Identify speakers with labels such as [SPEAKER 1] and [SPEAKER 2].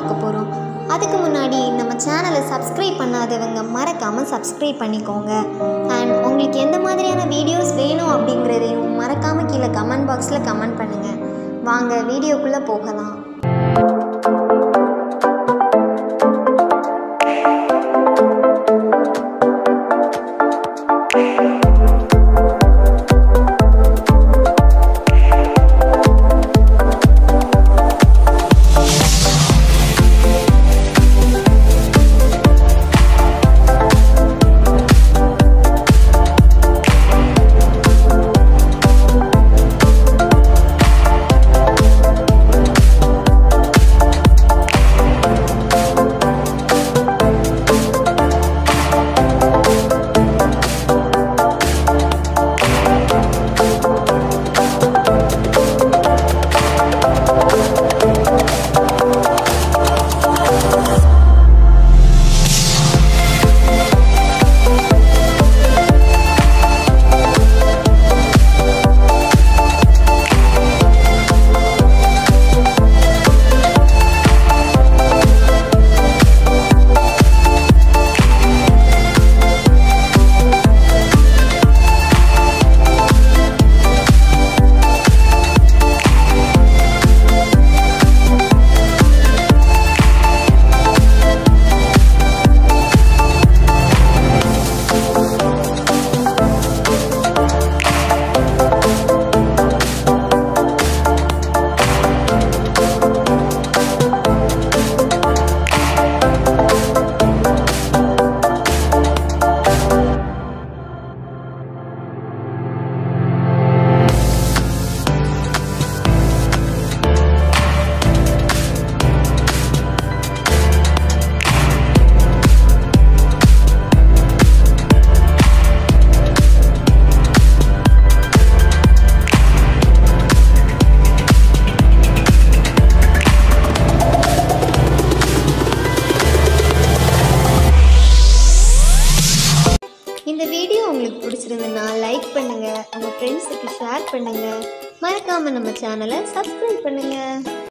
[SPEAKER 1] பார்க்க போகிறோம் அதுக்கு முன்னாடி நம்ம சேனலை சப்ஸ்கிரைப் பண்ணாதவங்க மறக்காமல் சப்ஸ்கிரைப் பண்ணிக்கோங்க அண்ட் உங்களுக்கு எந்த மாதிரியான வீடியோஸ் வேணும் அப்படிங்கிறதையும் மறக்காமல் கீழே கமெண்ட் பாக்ஸில் கமெண்ட் பண்ணுங்கள் வாங்க வீடியோக்குள்ளே போகலாம் இந்த வீடியோ உங்களுக்கு பிடிச்சிருந்ததுன்னா லைக் பண்ணுங்கள் உங்கள் ஃப்ரெண்ட்ஸுக்கு ஷேர் பண்ணுங்கள் மறக்காமல் நம்ம சேனலை சப்ஸ்கிரைப் பண்ணுங்கள்